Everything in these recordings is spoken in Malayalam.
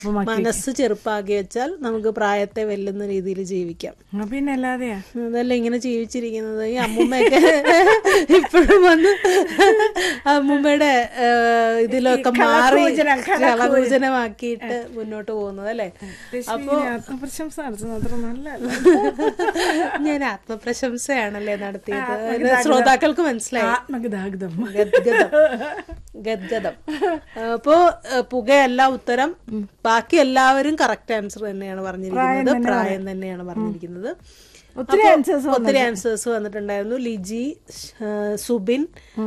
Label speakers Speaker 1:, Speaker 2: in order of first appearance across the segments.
Speaker 1: മനസ്സ് ചെറുപ്പാക്കി വെച്ചാൽ നമുക്ക് പ്രായത്തെ വെല്ലുന്ന രീതിയിൽ ജീവിക്കാം
Speaker 2: ആ, പിന്നെ അല്ലാതെയാ
Speaker 1: അതല്ല ഇങ്ങനെ ജീവിച്ചിരിക്കുന്നത് ഈ അമ്മൂമ്മയൊക്കെ ഇപ്പോഴും വന്ന് അമ്മൂമ്മയുടെ ആ, ഇതിലൊക്കെ മാറി
Speaker 2: കളകൂജനം,
Speaker 1: കളകൂജനമാക്കിയിട്ട് മുന്നോട്ട് പോകുന്നത് അല്ലേ
Speaker 2: രശ്മി ഇങ്ങനെ ആത്മപ്രശംസ നടത്തുന്നത് അത്ര നല്ലതല്ല
Speaker 1: ഞാൻ ആത്മപ്രശംസയാണല്ലേ നടത്തിയത് ഇത് ശ്രോതാക്കൾക്ക് മനസ്സിലായി
Speaker 2: ആത്മഗതാഗതം
Speaker 1: ഗദ്ഗതം ഗദ്ഗതം അപ്പോ ഏഹ്, പുകയല്ല ഉത്തരം ബാക്കി എല്ലാവരും കറക്റ്റ് ആൻസർ തന്നെയാണ് പറഞ്ഞിരിക്കുന്നത് പ്രായം തന്നെയാണ് പറഞ്ഞിരിക്കുന്നത്
Speaker 2: ഒത്തിരി
Speaker 1: അപ്പോ
Speaker 2: answers
Speaker 1: ഒത്തിരി ആൻസേഴ്സ് വന്നിട്ടുണ്ടായിരുന്നു ലിജി ഏഹ്, സുബിൻ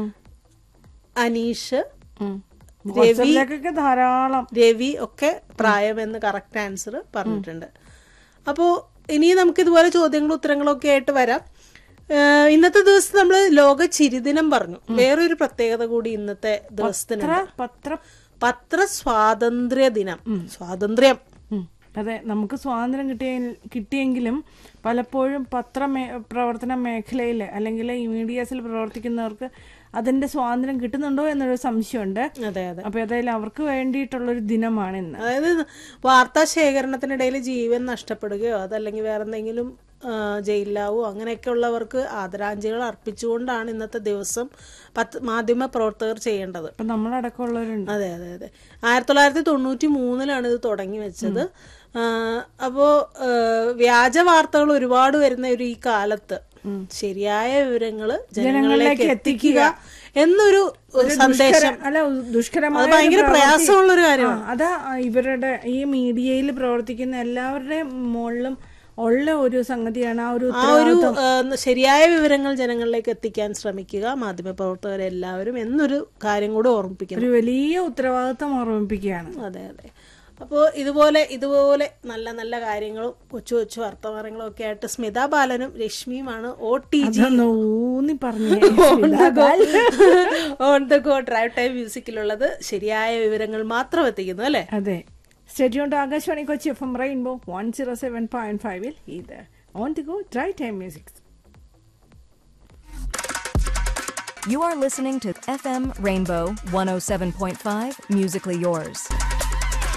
Speaker 1: അനീഷ്
Speaker 2: വാട്സാപ്പിലേക്കൊക്കെ ധാരാളം
Speaker 1: രവി ഒക്കെ പ്രായം എന്ന് കറക്റ്റ് ആൻസർ പറഞ്ഞിട്ടുണ്ട് അപ്പോൾ ഇനി നമുക്ക് ഇതുപോലെ ചോദ്യങ്ങളും ഉത്തരങ്ങളും ഒക്കെ ആയിട്ട് വരാം ഏഹ് ഇന്നത്തെ ദിവസം നമ്മൾ ലോക ചിരിദിനം പറഞ്ഞു വേറൊരു പ്രത്യേകത കൂടി ഇന്നത്തെ ദിവസത്തിനുണ്ട്
Speaker 2: പത്ര പത്ര
Speaker 1: പത്ര സ്വാതന്ത്ര്യ ദിനം സ്വാതന്ത്ര്യം
Speaker 2: ഉം. അതെ നമുക്ക് സ്വാതന്ത്ര്യം കിട്ടിയ കിട്ടിയെങ്കിലും പലപ്പോഴും പത്ര മേ പ്രവർത്തന മേഖലയിൽ അല്ലെങ്കിൽ ഈ മീഡിയാസിൽ പ്രവർത്തിക്കുന്നവർക്ക് അതിന്റെ സ്വാതന്ത്ര്യം കിട്ടുന്നുണ്ടോ എന്നൊരു സംശയമുണ്ട്
Speaker 1: അതെ അതെ
Speaker 2: അപ്പൊ ഏതായാലും അവർക്ക് വേണ്ടിയിട്ടുള്ളൊരു ദിനമാണ് ഇന്ന്
Speaker 1: അതായത് വാർത്താ ശേഖരണത്തിനിടയിൽ ജീവൻ നഷ്ടപ്പെടുകയോ അതല്ലെങ്കിൽ വേറെ എന്തെങ്കിലും ആ, ജയിലിലാവോ അങ്ങനെയൊക്കെ ഉള്ളവർക്ക് ആദരാഞ്ജലികൾ അർപ്പിച്ചുകൊണ്ടാണ് ഇന്നത്തെ ദിവസം പത്ത് മാധ്യമ പ്രവർത്തകർ ചെയ്യേണ്ടത്
Speaker 2: അപ്പൊ നമ്മളടക്കമുള്ളവരുണ്ട്
Speaker 1: അതെ അതെ അതെ ആയിരത്തി തൊള്ളായിരത്തി തൊണ്ണൂറ്റി മൂന്നിലാണ് ഇത് തുടങ്ങി വെച്ചത് ആഹ് അപ്പോ ആഹ് വ്യാജ വാർത്തകൾ ഒരുപാട് വരുന്ന ഒരു ഈ കാലത്ത് ശരിയായ വിവരങ്ങള് ജനങ്ങളിലേക്ക് എത്തിക്കുക എന്നൊരു സന്ദേശം
Speaker 2: അല്ല ദുഷ്കരമായ
Speaker 1: അത് ഭയങ്കര
Speaker 2: ഒരു പ്രവൃത്തി-
Speaker 1: പ്രയാസമുള്ള ഒരു കാര്യമാണ്
Speaker 2: ആ, അതാ ആ, ഇവരുടെ ഈ മീഡിയയിൽ പ്രവർത്തിക്കുന്ന എല്ലാവരുടെയും മുകളിലും ഉള്ള ഒരു സംഗതിയാണ് ആ ഒരു
Speaker 1: ആ ഒരു ആഹ് ശരിയായ വിവരങ്ങൾ ജനങ്ങളിലേക്ക് എത്തിക്കാൻ ശ്രമിക്കുക മാധ്യമപ്രവർത്തകരെല്ലാവരും എന്നൊരു കാര്യം കൂടെ ഓർമ്മിപ്പിക്കണം
Speaker 2: ഒരു വലിയ ഉത്തരവാദിത്തം ഓർമ്മിപ്പിക്കുകയാണ്
Speaker 1: അതെ അതെ അപ്പോൾ ഇതുപോലെ ഇതുപോലെ നല്ല നല്ല കാര്യങ്ങളും കൊച്ചു കൊച്ചു വർത്തമാനങ്ങളും ഒക്കെ ആയിട്ട് സ്മിത ബാലനും രശ്മിയുമാണ് ഒ ടി ജി
Speaker 2: അതൊന്ന് ഊന്നി പറഞ്ഞു
Speaker 1: on the go drive time മ്യൂസിക്കിലുള്ളത് ശരിയായ വിവരങ്ങൾ മാത്രം എത്തിക്കുന്നു അല്ലേ
Speaker 2: അതെ stay tuned Akashvani Kochi F M rainbow one zero seven point ഫൈവിൽ ഇത് on the go drive time music
Speaker 3: You are listening to FM Rainbow 107.5 Musically Yours.